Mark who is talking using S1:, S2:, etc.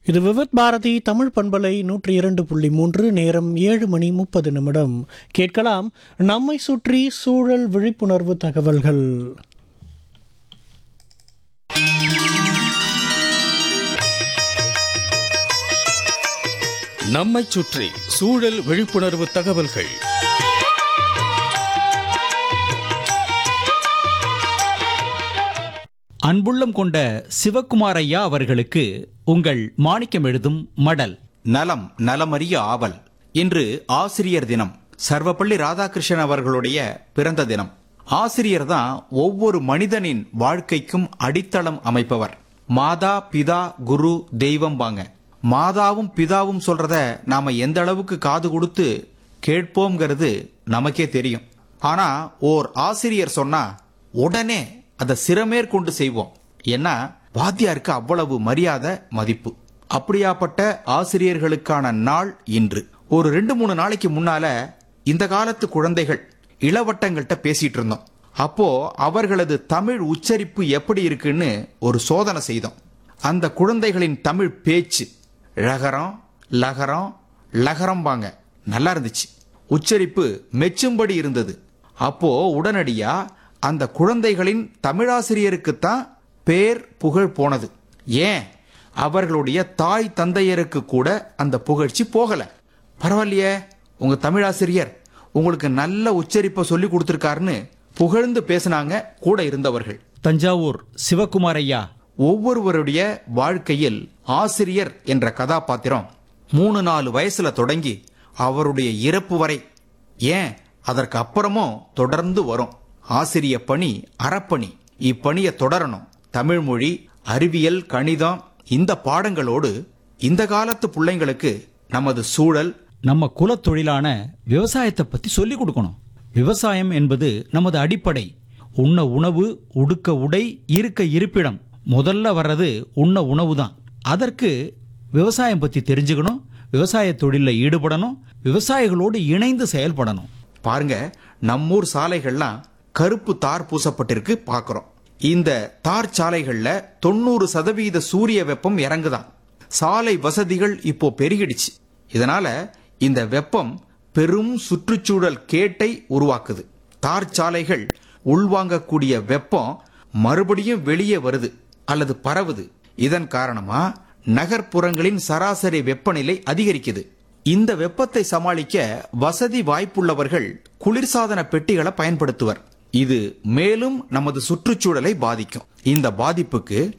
S1: இது விவத் பாரதி தமிழ் பண்பலை நூற்றி இரண்டு புள்ளி மூன்று நேரம் ஏழு மணி முப்பது நிமிடம் கேட்கலாம் நம்மை சுற்றி சூழல் விழிப்புணர்வு தகவல்கள்
S2: நம்மைச் சுற்றி சூழல் விழிப்புணர்வு தகவல்கள்
S3: அன்புள்ளம் கொண்ட சிவக்குமார் ஐயா அவர்களுக்கு உங்கள் மாணிக்கம் எழுதும் மடல்
S4: நலம் நலமறிய ஆவல் இன்று ஆசிரியர் தினம் சர்வப்பள்ளி ராதாகிருஷ்ணன் அவர்களுடைய பிறந்த தினம் ஆசிரியர் தான் ஒவ்வொரு மனிதனின் வாழ்க்கைக்கும் அடித்தளம் அமைப்பவர் மாதா பிதா குரு தெய்வம் பாங்க மாதாவும் பிதாவும் சொல்றத நாம எந்த அளவுக்கு காது கொடுத்து கேட்போம்ங்கிறது நமக்கே தெரியும் ஆனா ஓர் ஆசிரியர் சொன்னா உடனே அதை சிறமேற்கொண்டு செய்வோம் ஏன்னா வாத்தியாருக்கு அவ்வளவு மரியாதை மதிப்பு அப்படியாப்பட்ட ஆசிரியர்களுக்கான நாள் இன்று ஒரு ரெண்டு மூணு நாளைக்கு முன்னால இந்த காலத்து குழந்தைகள் இளவட்டங்கள்ட்ட பேசிட்டு இருந்தோம் அப்போ அவர்களது தமிழ் உச்சரிப்பு எப்படி இருக்குன்னு ஒரு சோதனை செய்தோம் அந்த குழந்தைகளின் தமிழ் பேச்சு ழகரம் லகரம் லகரம்பாங்க நல்லா இருந்துச்சு உச்சரிப்பு மெச்சும்படி இருந்தது அப்போ உடனடியா அந்த குழந்தைகளின் தமிழாசிரியருக்குத்தான் பேர் புகழ் போனது ஏன் அவர்களுடைய தாய் தந்தையருக்கு கூட அந்த புகழ்ச்சி போகல பரவாயில்லையே உங்க தமிழாசிரியர் உங்களுக்கு நல்ல உச்சரிப்பை சொல்லி கொடுத்திருக்காருன்னு புகழ்ந்து பேசினாங்க கூட இருந்தவர்கள்
S3: தஞ்சாவூர் சிவக்குமார் ஐயா
S4: ஒவ்வொருவருடைய வாழ்க்கையில் ஆசிரியர் என்ற கதாபாத்திரம் மூணு நாலு வயசுல தொடங்கி அவருடைய இறப்பு வரை ஏன் அதற்கு அப்புறமும் தொடர்ந்து வரும் ஆசிரிய பணி அறப்பணி இப்பணியை தொடரணும் தமிழ் மொழி அறிவியல் கணிதம் இந்த பாடங்களோடு இந்த காலத்து பிள்ளைங்களுக்கு நமது சூழல்
S3: நம்ம குலத் தொழிலான விவசாயத்தை பத்தி சொல்லிக் கொடுக்கணும் விவசாயம் என்பது நமது அடிப்படை உண்ண உணவு உடுக்க உடை இருக்க இருப்பிடம் முதல்ல வர்றது உண்ண உணவு தான் அதற்கு விவசாயம் பத்தி தெரிஞ்சுக்கணும் விவசாய தொழிலில் ஈடுபடணும் விவசாயிகளோடு இணைந்து செயல்படணும்
S4: பாருங்க நம்மூர் சாலைகள்லாம் கருப்பு தார் பூசப்பட்டிருக்கு பார்க்கிறோம் இந்த தார் சாலைகள்ல தொண்ணூறு சதவீத சூரிய வெப்பம் இறங்குதான் சாலை வசதிகள் இப்போ பெருகிடுச்சு இதனால இந்த வெப்பம் பெரும் சுற்றுச்சூழல் கேட்டை உருவாக்குது தார் சாலைகள் உள்வாங்கக்கூடிய வெப்பம் மறுபடியும் வெளியே வருது அல்லது பரவுது இதன் காரணமா நகர்ப்புறங்களின் சராசரி வெப்பநிலை அதிகரிக்குது இந்த வெப்பத்தை சமாளிக்க வசதி வாய்ப்புள்ளவர்கள் குளிர்சாதன பெட்டிகளை பயன்படுத்துவர் இது மேலும் நமது சுற்றுச்சூழலை பாதிக்கும் இந்த பாதிப்புக்கு